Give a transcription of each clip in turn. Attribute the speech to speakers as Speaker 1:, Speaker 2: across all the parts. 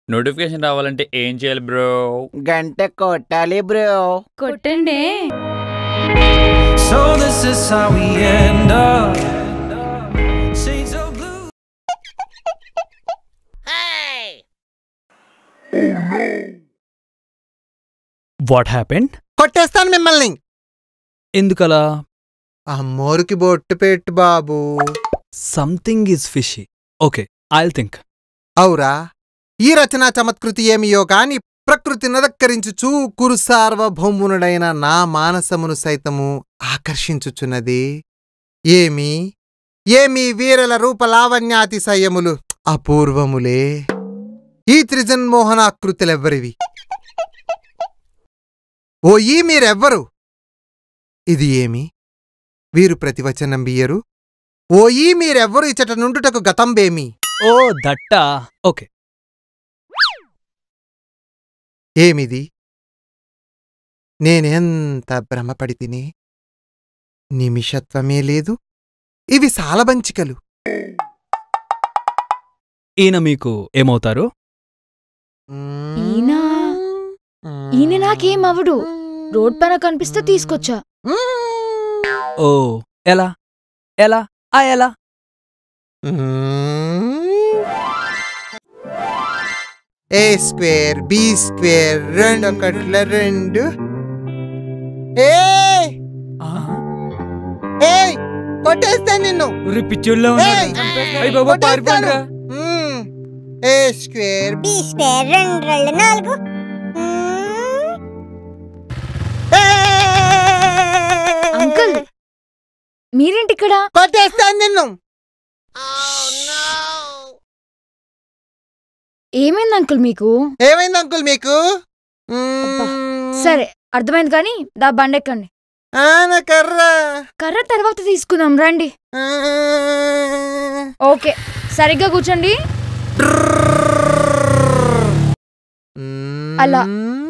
Speaker 1: Notification రావాలంటే ఏం చేయాలి బ్రో
Speaker 2: గంట కొట్టాలి బ్రో
Speaker 3: కొట్టండి
Speaker 4: So this is how we end up. Shades of blue.
Speaker 5: What happened
Speaker 6: కొట్టేస్తాను మిమ్మల్ని
Speaker 5: ఎందుకలా
Speaker 6: ఆ మోరుకి బొట్టు పెట్టు బాబు
Speaker 5: something is fishy okay I'll think
Speaker 6: అవురా ఈ రచనా చమత్కృతి ఏమియో కాని ప్రకృతి నదక్కరించుచూ కురు సార్వభౌమునుడైన నా మానసమును సైతము ఆకర్షించుచున్నది ఏమి ఏమి వీరల రూపలావణ్యాతిశయములు అపూర్వములే ఈ త్రిజన్మోహనాకృతులెవ్వరివి ఓ ఈ మీరెవ్వరు ఇది ఏమి వీరు ప్రతివచనం బియ్యరు ఓ ఈ మీరెవ్వరు ఇచ్చట నుండుటకు గతంబేమి
Speaker 5: ఓ దట్టా ఓకే
Speaker 6: ఏమిది నేనెంత భ్రమపడి తిని నిమిషత్వమే లేదు ఇవి సాలబంచికలు
Speaker 5: ఈయన మీకు ఏమవుతారు
Speaker 3: ఈయన ఈయన నాకేం అవడు రోడ్ పైన కనిపిస్తే తీసుకొచ్చా
Speaker 5: ఓ ఎలా ఎలా ఆ ఎలా
Speaker 6: ఏ స్క్వేర్ బి స్క్వేర్ రెండు ఒకట్ల రెండు ఏయ్! ఏయ్! కొట్టేస్తా నిన్ను
Speaker 5: పిచ్చోళ్ళ
Speaker 6: ఏయ్! కొట్టేస్తాను. మ్మ్. ఏ స్క్వేర్
Speaker 7: బి స్క్వేర్ రెండు రెండు నాలుగు
Speaker 3: అంకుల్ మీరేంటి ఇక్కడ
Speaker 6: కొట్టేస్తాను నిన్ను
Speaker 3: ఏమైంది అంకుల్ మీకు
Speaker 6: ఏమైంది అంకుల్ మీకు మ్మ్.
Speaker 3: సరే అర్థమైంది కానీ దా బండెక్కండి
Speaker 6: ఆ, నా కర్ర
Speaker 3: కర్ర తర్వాత తీసుకుందాం రండి
Speaker 6: ఆ.
Speaker 3: ఓకే సరిగ్గా కూర్చోండి
Speaker 6: మ్మ్.
Speaker 3: అలా.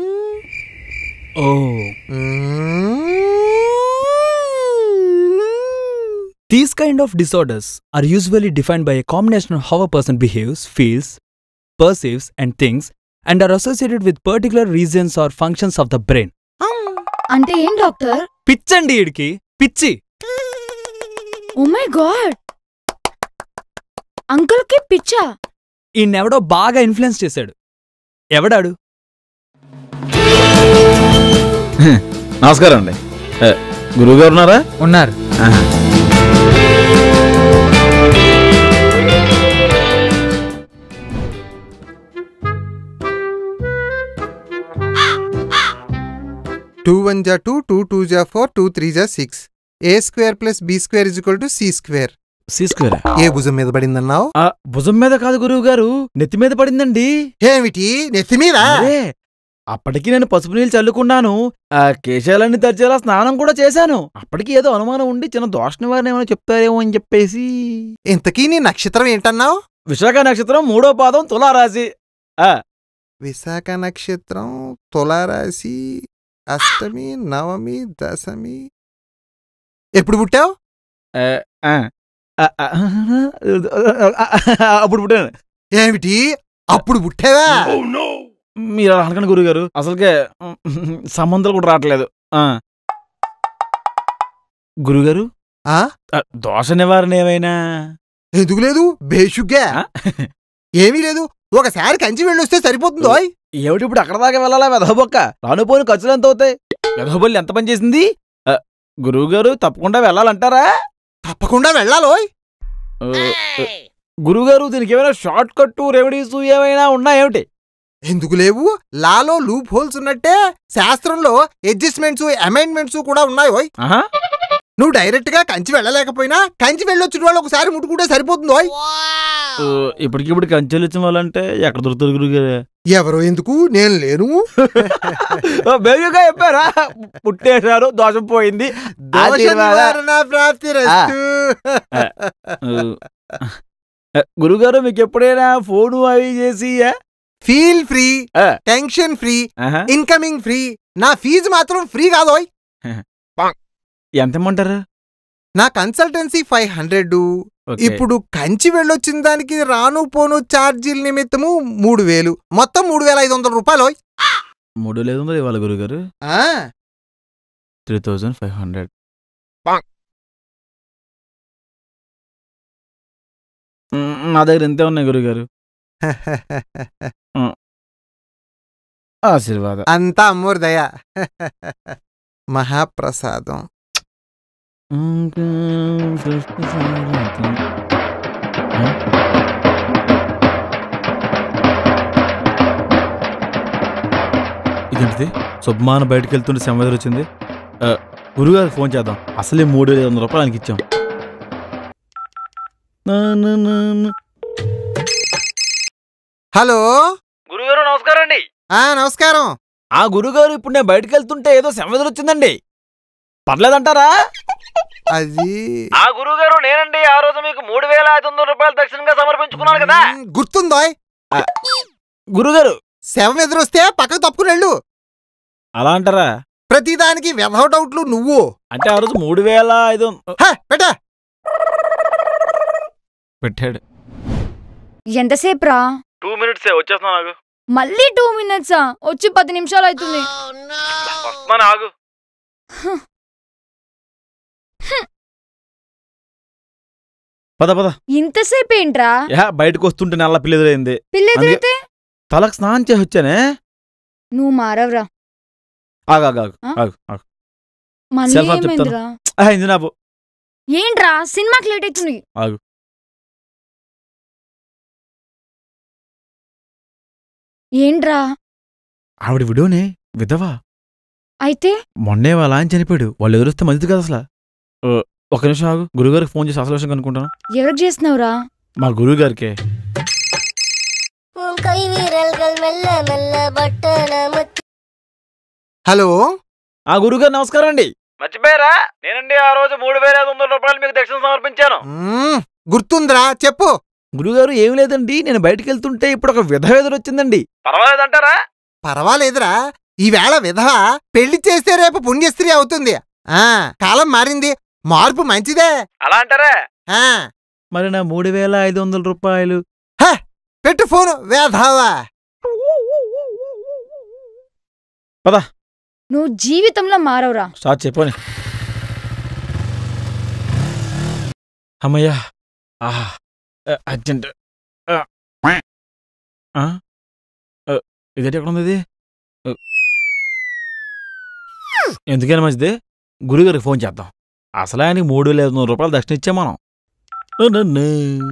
Speaker 5: ఓ These kind of disorders are usually defined by a combination of how a person behaves, feels, perceives, and thinks, and are associated with particular regions or functions of the brain.
Speaker 3: అంటే ఏం doctor
Speaker 5: పిచ్చండి ఈడికి పిచ్చి
Speaker 3: oh my God uncle కి పిచ్చా
Speaker 5: ఈయనెవడో బాగా influence చేశాడు ఎవడాడు
Speaker 1: నమస్కారం అండి గురువు గారు ఉన్నారా
Speaker 2: ఉన్నారు
Speaker 6: టూ వన్ జా టూ టూ టూ జా ఫోర్ టూ త్రీ జా six A square plus B square is equal to C square
Speaker 1: తీసుకురా
Speaker 6: ఏ భుజం మీద పడిందన్నావు
Speaker 1: భుజం మీద కాదు గురువు గారు నెత్తి మీద పడిందండి
Speaker 6: ఏమిటి నెత్తి మీద
Speaker 1: అరే, అప్పటికి నేను పసుపు నీళ్ళు చల్లుకున్నాను ఆ కేశాలన్నీ తరిచేలా స్నానం కూడా చేశాను అప్పటికి ఏదో అనుమానం ఉండి చిన్న దోష నివారణ ఏమైనా చెప్తారేమో అని చెప్పేసి
Speaker 6: ఇంతకీ నీ నక్షత్రం ఏంటన్నావు
Speaker 1: విశాఖ నక్షత్రం మూడో పాదం తులారాశి
Speaker 6: విశాఖ నక్షత్రం తులారాశి అష్టమి నవమి దశమి ఎప్పుడు పుట్టావు
Speaker 1: ఆ, ఆ, ఆ, ఆ, అప్పుడు పుట్టాను
Speaker 6: ఏమిటి అప్పుడు పుట్టావా
Speaker 1: మీరు అలా అనకండి గురుగారు అసలుకే సంబంధాలు కూడా రావట్లేదు ఆ. గురుగారు
Speaker 6: ఆ?
Speaker 1: ఆ, దోష నివారణ ఏమైనా
Speaker 6: ఎందుకు లేదు బేషుగ్గా
Speaker 1: ఆ?
Speaker 6: ఏమీ లేదు ఒకసారి కంచి వెళ్ళొస్తే సరిపోతుందో
Speaker 1: ఏమిటి ఇప్పుడు అక్కడ దాకా వెళ్ళాలా వెధబొక్క రానుపోని ఖర్చులు ఎంత అవుతాయి వెధబొల్లి ఎంత పని చేసింది ఆ, గురువు గారు తప్పకుండా వెళ్ళాలంటారా
Speaker 6: తప్పకుండా వెళ్ళాలోయ్
Speaker 1: ఆ, ఆ, గురువు గారు దీనికి ఏమైనా షార్ట్ కట్ రెమెడీస్ ఏమైనా ఉన్నాయేమిటి
Speaker 6: ఎందుకు లేవు లాలో లూప్ హోల్స్ ఉన్నట్టే శాస్త్రంలో అడ్జస్ట్మెంట్స్ అమెండ్మెంట్స్ కూడా ఉన్నాయోయ్
Speaker 1: ఆహా
Speaker 6: నువ్వు డైరెక్ట్ గా కంచి వెళ్ళలేకపోయినా కంచి వెళ్ళొచ్చిన వాళ్ళు ఒకసారి ముట్టుకుంటే సరిపోతుందో
Speaker 1: ఆ, ఇప్పటికిప్పుడు కంచెలు ఇచ్చిన వాళ్ళంటే ఎక్కడ దొరుకుతారు గురువు గారు
Speaker 6: ఎవరో ఎందుకు నేను లేను
Speaker 1: బేగుగా చెప్పారా పుట్టేశారు దోషం పోయింది
Speaker 6: దోష
Speaker 1: ఆశీర్వాద.
Speaker 6: నివారణ ప్రాప్తి రస్తు
Speaker 1: ఆ, గురుగారు మీకు ఎప్పుడైనా ఫోను అవి చేసి ఆ?
Speaker 6: ఫీల్ ఫ్రీ
Speaker 1: ఆ.
Speaker 6: టెన్షన్ ఫ్రీ
Speaker 1: ఆహా.
Speaker 6: ఇన్కమింగ్ ఫ్రీ నా ఫీజు మాత్రం ఫ్రీ కాదోయ్
Speaker 1: ఎంత ఇమ్మంటారు
Speaker 6: నా కన్సల్టెన్సీ ఫైవ్ హండ్రెడ్
Speaker 1: ఓకే.
Speaker 6: ఇప్పుడు కంచి వెళ్ళొచ్చిన దానికి రాను పోను ఛార్జీల నిమిత్తము మూడు వేలు మొత్తం మూడు వేల ఐదు వందల రూపాయలు
Speaker 1: మూడు లేదు వందలు ఇవ్వాలి గురుగారు
Speaker 6: ఆ,
Speaker 1: త్రీ థౌజండ్ ఫైవ్ హండ్రెడ్ నా దగ్గర ఇంతే ఉన్నాయి గురుగారు ఆశీర్వాద
Speaker 6: అంతా అమ్మోరు దయ మహాప్రసాదం
Speaker 1: ఇదేంటిది సుబ్మాన బయటకు వెళ్తుంటే సెంవదర్ వచ్చింది ఆ, గురుగారు ఫోన్ చేద్దాం అసలే మూడు వేల ఐదు వందల రూపాయలు ఆయనకి ఇచ్చాం నా, నా, నా, నా.
Speaker 6: హలో
Speaker 1: గురుగారు నమస్కారం అండి
Speaker 6: ఆ నమస్కారం
Speaker 1: ఆ గురుగారు ఇప్పుడు నేను బయటకు వెళ్తుంటే ఏదో సెంవదర్ వచ్చిందండి పర్లేదంటారా
Speaker 6: అది
Speaker 1: ఆ గురుగారు నేనండి ఆ రోజు మీకు మూడు వేల ఐదు వందల రూపాయలు దక్షిణంగా సమర్పించుకున్నాను కదా
Speaker 6: మ్, గుర్తుందోయ్
Speaker 1: గురుగారు
Speaker 6: శవం ఎదురొస్తే పక్కకు తప్పుకుని వెళ్ళు
Speaker 1: అలా అంటారా
Speaker 6: ప్రతిదానికి వెధవ డౌట్లు నువ్వు
Speaker 1: అంటే ఆ రోజు మూడు వేల ఐదు వంద-
Speaker 6: హ, పెట్టా
Speaker 1: పెట్టాడు
Speaker 3: ఎంతసేపు రా
Speaker 1: టూ మినిట్స్ వచ్చేస్తున్నా నాకు
Speaker 3: మళ్ళీ టూ మినిట్సా వచ్చి పది నిమిషాలు అవుతుంది
Speaker 1: వస్తున్నాను ఆగు పద పద
Speaker 3: ఇంతసేపు ఏంట్రా
Speaker 1: యా బయటకు వస్తుంటే నల్ల పిల్ల ఎదురైంది
Speaker 3: పిల్ల ఎదురైతే
Speaker 1: తలకు స్నానం చేసి వచ్చానే
Speaker 3: నువ్వు మారవరా
Speaker 1: ఆగు ఆగు ఆగు
Speaker 3: ఆ?
Speaker 1: ఆగు ఆగు
Speaker 3: మళ్ళీ
Speaker 1: Self-help చెప్తాను.
Speaker 3: ఏమైందిరా
Speaker 1: ఆ, ఇది నా పో-
Speaker 3: ఏంట్రా సినిమాకి లేట్ అవుతుంది
Speaker 1: ఆగు
Speaker 3: ఏంట్రా
Speaker 1: ఆవిడ విడోనే విధవా
Speaker 3: అయితే
Speaker 1: మొన్నే వాళ్ళ ఆయన చనిపోయాడు వాళ్ళు ఎదురొస్తే మంచిది కదా అసలు ఓ, ఒక నిమిషం ఆగు గురుగారికి ఫోన్ చేసి అసలు విషయం కనుక్కుంటాను
Speaker 3: ఎవరికి చేస్తున్నావురా
Speaker 1: మా గురువు గారికే
Speaker 7: உன் கை வீரல்கள் மெல்ல மெல்ல பட்டன முத்தி
Speaker 6: హలో
Speaker 1: ఆ గురుగారు నమస్కారం అండి మర్చిపోయారా నేనండి ఆ రోజు మూడు వేల ఐదు వందల రూపాయలు మీకు దక్షిణ సమర్పించాను
Speaker 6: మ్, గుర్తుందిరా చెప్పు
Speaker 1: గురుగారు ఏం లేదండి నేను బయటికి వెళ్తుంటే ఇప్పుడు ఒక విధవ ఎదురొచ్చిందండి పర్వాలేదంటారా
Speaker 6: పర్వాలేదురా ఈవేళ విధవ పెళ్లి చేస్తే రేపు పుణ్యస్త్రీ అవుతుంది ఆ కాలం మారింది మార్పు మంచిదే
Speaker 1: అలా అంటారా
Speaker 6: ఆ
Speaker 1: మరి నా మూడు వేల ఐదు వందల రూపాయలు
Speaker 6: హ, పెట్టు ఫోను వేధావా
Speaker 3: నువ్వు జీవితంలో మారవరా
Speaker 1: స్టార్ట్ చెప్పని అమ్మయ్యా ఆహా ఆ, అర్జెంట్ ఆ, ఆ, ఆ, ఇదేంటి ఎక్కడ ఉంది ఇది ఆ. ఎందుకైనా మంచిది గురుగారికి ఫోన్ చేద్దాం అసలు ఆయనకి మూడు వేల ఐదు వందల రూపాయలు దక్షిణ ఇచ్చాం మనం నన్ను.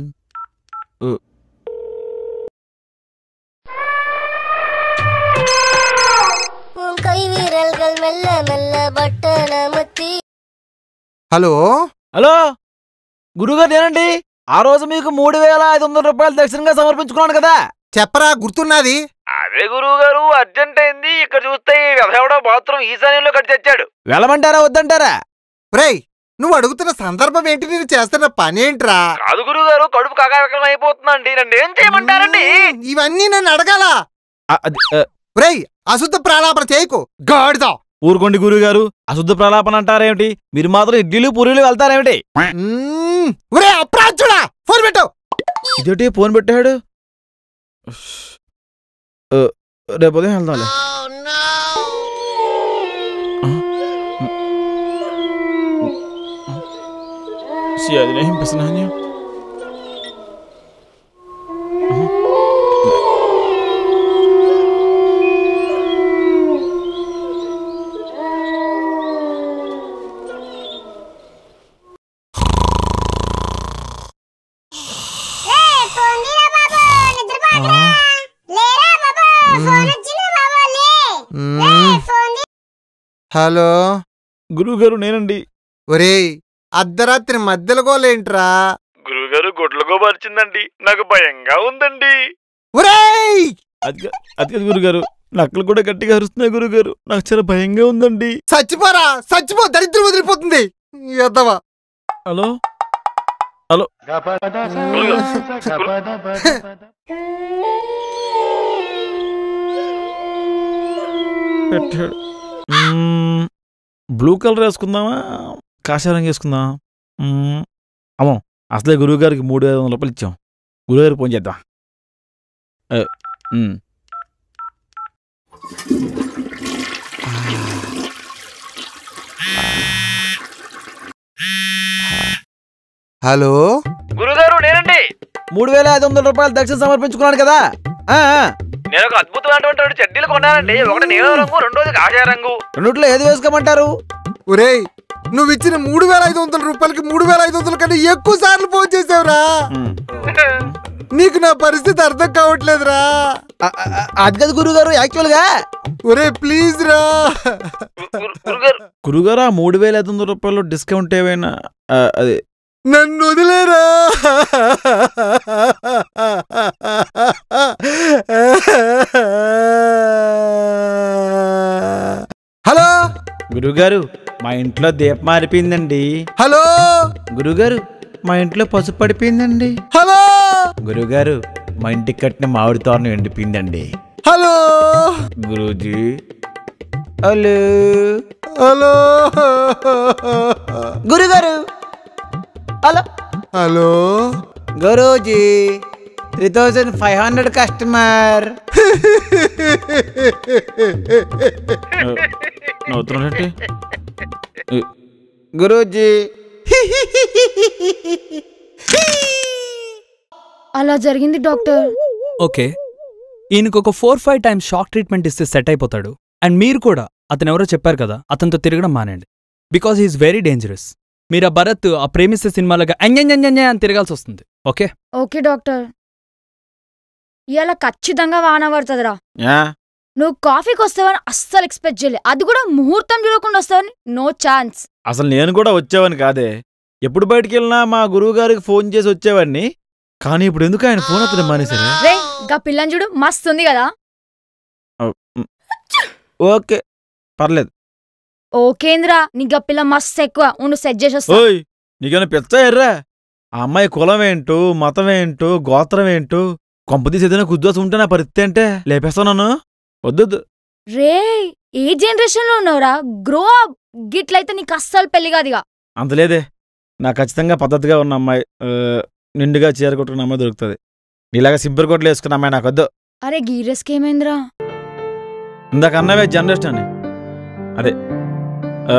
Speaker 7: உன் கை வீரல்கள் மெல்ல மெல்ல பட்டன முத்தி
Speaker 6: హలో
Speaker 1: హలో గురుగారు నేనండి ఆ రోజు మీకు మూడు వేల ఐదు వందల రూపాయలు దక్షిణంగా సమర్పించుకున్నాను కదా
Speaker 6: చెప్పరా గుర్తున్నది
Speaker 1: అదే గురువు గారు అర్జెంట్ అయింది ఇక్కడ చూస్తే ఈ ఎవడో బాత్రూమ్ ఈశాన్యంలో కట్టి తెచ్చాడు వెళ్ళమంటారా వద్దంటారా
Speaker 6: రేయ్ నువ్వు అడుగుతున్న సందర్భం ఏంటి నేను చేస్తున్న పనేంట్రా
Speaker 1: కాదు గురువు గారు కడుపు కాకావికలం అయిపోతుందండి నన్ను ఏం చేయమంటారండి
Speaker 6: మ్, ఇవన్నీ నన్ను అడగాల
Speaker 1: ఆ, అది, ఆ,
Speaker 6: రేయ్ అశుద్ధ ప్రాణాపన చేయకు గాడిదా
Speaker 1: ఊరుకోండి గురువు గారు అశుద్ధ ప్రలాపన అంటారేమిటి మీరు మాత్రం ఇడ్లీలు పూరీలు వెళ్తారేమిటి
Speaker 6: మ్మ్. ఒరే అప్రాచుడా ఫోన్ పెట్టు
Speaker 1: ఇదేంటి ఫోన్ పెట్టాడు ఆ, రేపు ఉదయం వెళ్దాంలే Sí, Adrián empezó un año.
Speaker 6: మ్మ్. హలో
Speaker 1: గురువుగారు నేనండి
Speaker 6: ఒరేయ్ అర్ధరాత్రి మధ్యలో గోలేంట్రా
Speaker 1: గురువుగారు గుడ్లగో పరిచిందండి నాకు భయంగా ఉందండి
Speaker 6: ఒరేయ్
Speaker 1: అది అది గురుగారు నక్కలు కూడా గట్టిగా అరుస్తున్నాయి గురుగారు నాకు చాలా భయంగా ఉందండి
Speaker 6: చచ్చిపోరా చచ్చిపో దరిద్రం వదిలిపోతుంది ఎద్దవా
Speaker 1: హలో హలో పెట్టాడు మ్మ్. బ్లూ కలర్ వేసుకుందామా కాషాయం వేసుకుందాం మ్మ్. అమ్మో అసలే గురువుగారికి మూడు వేల వందల రూపాయలు ఇచ్చాం గురువుగారికి ఫోన్ చేద్దాం ఆ, ఉమ్.
Speaker 6: హలో
Speaker 1: గురుగారు నేనండి మూడు వేల ఐదు వందల రూపాయలు దక్షిణ సమర్పించుకున్నాను కదా ఆ, ఆ.
Speaker 8: నేను ఒక అద్భుతమైనటువంటి రెండు చెడ్డీలు కొన్నానండి ఒకటి నీలం రంగు రెండోది కాషాయ రంగు
Speaker 1: రెండిట్లో ఏది వేసుకోమంటారు
Speaker 6: ఒరేయ్ నువ్వు ఇచ్చిన మూడు వేల ఐదు వందల రూపాయలకి మూడు వేల ఐదు వందల కంటే ఎక్కువ సార్లు ఫోన్ చేసావురా
Speaker 1: ఉమ్.
Speaker 6: నీకు నా పరిస్థితి అర్థం కావట్లేదురా
Speaker 1: ఆ, ఆ, ఆ, అది కదా గురుగారు యాక్చువల్గా
Speaker 6: ఒరే ప్లీజ్ రా
Speaker 8: గురు- గురుగారు
Speaker 1: గురుగారు ఆ మూడు వేల ఐదు వందల రూపాయలు డిస్కౌంట్ ఏమైనా ఆ, అది
Speaker 6: నన్ను వదిలేరా హలో
Speaker 1: గురుగారు మా ఇంట్లో దీపం మారిపోయిందండి
Speaker 6: హలో
Speaker 1: గురుగారు మా ఇంట్లో పసుపు పడిపోయిందండి
Speaker 6: హలో
Speaker 1: గురుగారు మా ఇంటికి కట్టిన మామిడి తోరణం ఎండిపోయిందండి
Speaker 6: హలో
Speaker 1: గురూజీ హలో
Speaker 6: హలో
Speaker 2: గురుగారు hello
Speaker 6: hello
Speaker 2: guruji three thousand five hundred customer
Speaker 1: నవ్వుతున్నాడంటే
Speaker 2: గురూజీ
Speaker 3: అలా జరిగింది డాక్టర్
Speaker 5: ఓకే ఈయనకు ఒక four five times shock treatment ఇస్తే సెట్ అయిపోతాడు అండ్ మీరు కూడా అతను ఎవరో చెప్పారు కదా అతనితో తిరగడం మానేయండి బికాస్ ఈజ్ వెరీ డేంజరస్ మీరు ఆ భరత్ ఆ ప్రేమిస్తే సినిమాలుగా అంజంజంజంజ అని తిరగాల్సి వస్తుంది ఓకే
Speaker 3: ఓకే డాక్టర్ ఇలా ఖచ్చితంగా వాన పడుతుందిరా
Speaker 1: యా
Speaker 3: నువ్వు కాఫీకి వస్తావని అస్సలు ఎక్స్పెక్ట్ చేయలే అది కూడా ముహూర్తం చూడకుండా వస్తావని నో ఛాన్స్
Speaker 1: అసలు నేను కూడా వచ్చేవాడిని కాదే ఎప్పుడు బయటికి వెళ్ళినా మా గురువు గారికి ఫోన్ చేసి వచ్చేవాడిని కానీ ఇప్పుడు ఎందుకు ఆయన ఫోన్ అతను మానేశారు
Speaker 3: రే గా పిల్లని చూడు మస్తు ఉంది కదా
Speaker 1: ఓకే పర్లేదు
Speaker 3: ఓకేంద్రా నీ గా పిల్ల మస్తు ఎక్కువ ఉండు సెట్ చేసి వస్తా
Speaker 1: ఓయ్ నీకేమైనా పిచ్చ ఎర్రా ఆ అమ్మాయి కులం ఏంటో మతం ఏంటో గోత్రం ఏంటో కొంపదీసి ఏదైనా కుద్దోసం ఉంటే నా పరిస్థితి అంటే లేపేస్తాను నన్ను వద్దొద్దు
Speaker 3: రే ఏ జనరేషన్ లో ఉన్నావురా గ్రో అప్ గిట్లయితే నీకు అస్సలు పెళ్లి కాదుగా
Speaker 1: అంత లేదే నాకు ఖచ్చితంగా పద్ధతిగా ఉన్న అమ్మాయి ఆ, నిండుగా చీర కొట్టుకున్న అమ్మాయి దొరుకుతుంది నీలాగా సింపర్ కోట్లు వేసుకున్న అమ్మాయి నాకు వద్దు
Speaker 3: అరే గీరెస్కి ఏమైందిరా
Speaker 1: ఇందాక అన్నవే జనరేషన్ అని అదే ఆ,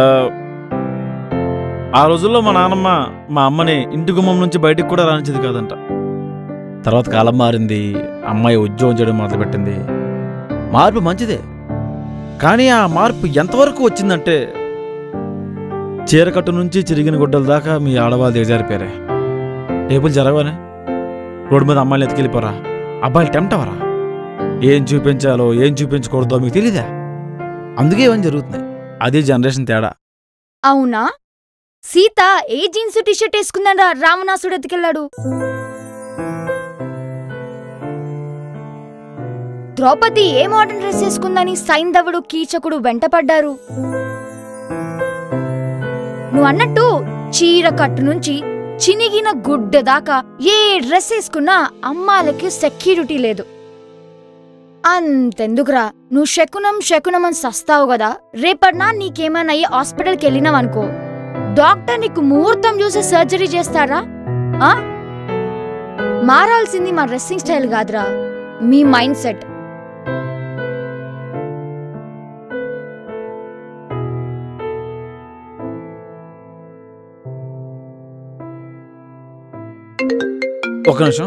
Speaker 1: ఆ రోజుల్లో మా నాన్నమ్మ మా అమ్మని ఇంటి గుమ్మం నుంచి బయటికి కూడా రానిచ్చేది కాదంట తర్వాత కాలం మారింది అమ్మాయి ఉద్యోగం చేయడం మొదలుపెట్టింది మార్పు మంచిదే కానీ ఆ మార్పు ఎంతవరకు వచ్చిందంటే చీరకట్టు నుంచి చిరిగిన గుడ్డల దాకా మీ ఆడవాళ్ళు దిగజారిపోయారే టేబుల్ జరగవనే రోడ్డు మీద అమ్మాయిలు ఎత్తుకెళ్ళిపోరా అబ్బాయిలు టెంప్ట్ అవరా ఏం చూపించాలో ఏం చూపించకూడదో మీకు తెలీదా అందుకే ఏమని జరుగుతున్నాయి అది జనరేషన్ తేడా
Speaker 3: అవునా సీత ఏ జీన్స్ టీషర్ట్ వేసుకుందనరా రావణాసుడు ఎత్తుకెళ్ళాడు ద్రౌపది ఏ మోడర్న్ డ్రెస్ వేసుకుందని సైంధవుడు కీచకుడు వెంటపడ్డారు నువ్వు అన్నట్టు చీర కట్టు నుంచి చినిగిన గుడ్డ దాకా ఏ డ్రెస్ వేసుకున్నా అమ్మాలకి సెక్యూరిటీ లేదు అంతెందుకురా నువ్వు శకునం శకునం అని సస్తావు కదా రేపటినా నీకేమైనా అయ్యి హాస్పిటల్కి వెళ్ళినావనుకో డాక్టర్ నీకు ముహూర్తం చూసి సర్జరీ చేస్తారా ఆ? మారాల్సింది మా డ్రెస్సింగ్ స్టైల్ కాదురా మీ మైండ్ సెట్
Speaker 1: ఒక్క నిమిషం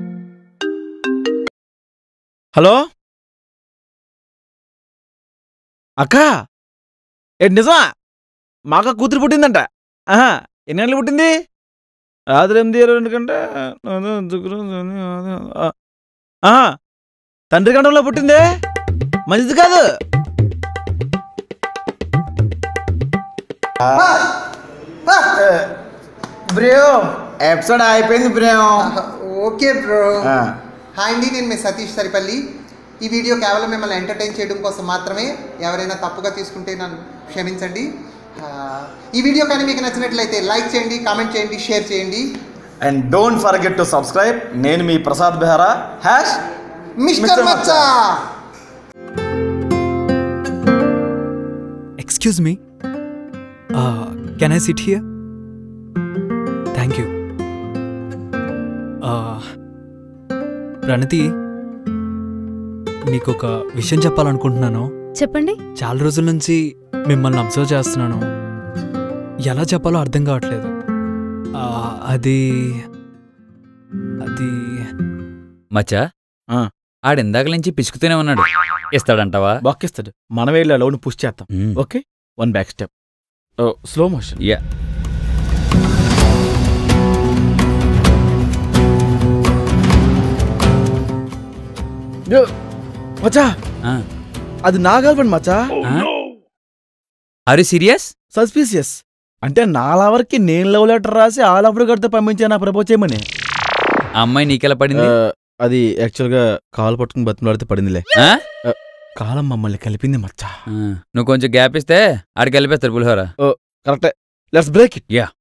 Speaker 1: హలో అక్క ఏంటి నిజమా మా అక్క కూతురు పుట్టిందంట ఆహా ఎన్ని గంటలు పుట్టింది రాత్రి ఎనిమిది ఇరవై రెండు కంటే ఆహా తండ్రి గంటలో పుట్టిందే మంచిది కాదు
Speaker 2: బ్రో ఎపిసోడ్ అయిపోయింది బ్రో
Speaker 6: ఓకే బ్రో
Speaker 2: ఆ.
Speaker 6: హాయ్ అండి నేను మీ సతీష్ సరిపల్లి ఈ వీడియో కేవలం మిమ్మల్ని ఎంటర్టైన్ చేయడం కోసం మాత్రమే ఎవరైనా తప్పుగా తీసుకుంటే నన్ను క్షమించండి ఆ, ఈ వీడియో కానీ మీకు నచ్చినట్లయితే లైక్ చేయండి కామెంట్ చేయండి షేర్ చేయండి
Speaker 1: and don't forget to subscribe నేను మీ ప్రసాద్ బెహరా హ్యాష్
Speaker 6: మిస్టర్ మచ్చా
Speaker 5: excuse me can I sit here thank you Pranathi నీకు ఒక విషయం చెప్పాలనుకుంటున్నాను
Speaker 3: చెప్పండి
Speaker 5: చాలా రోజుల నుంచి మిమ్మల్ని అబ్జర్వ్ చేస్తున్నాను ఎలా చెప్పాలో అర్థం కావట్లేదు ఆ, అది అది
Speaker 9: మచ్చా
Speaker 1: ఆ.
Speaker 9: ఆడిందాక నుంచి పిసుకుతూనే ఉన్నాడు ఇస్తాడంటావా
Speaker 1: బాక్కిస్తాడు మనం వెళ్ళి లవ్ని పుష్ చేస్తాం
Speaker 9: మ్మ్.
Speaker 1: Okay one back step slow motion
Speaker 9: yeah
Speaker 1: మచ్చా
Speaker 9: ఆ.
Speaker 1: అది నా గర్ల్ఫ్రెండ్ మచ్చా
Speaker 9: ఆర్ సీరియస్
Speaker 1: సస్పీసియస్ అంటే నా లవర్కి నేను లవ్ లెటర్ రాసి ఆ లవర్ గడితో పంపించా నా ప్రపోజ్ చేయమని
Speaker 9: ఆ అమ్మాయి నీకెలా పడింది
Speaker 1: ఆ, అది యాక్చువల్గా కాలు పట్టుకుని బతిమలాడితే పడిందిలే
Speaker 9: ఆ?
Speaker 1: కాలం మమ్మల్ని కలిపింది మచ్చా
Speaker 9: ఆ, నువ్వు కొంచెం గ్యాప్ ఇస్తే ఆడికి వెళ్ళిపోతారు పులిహోర
Speaker 1: కరెక్టే లెట్స్ బ్రేక్ ఇట్
Speaker 9: యా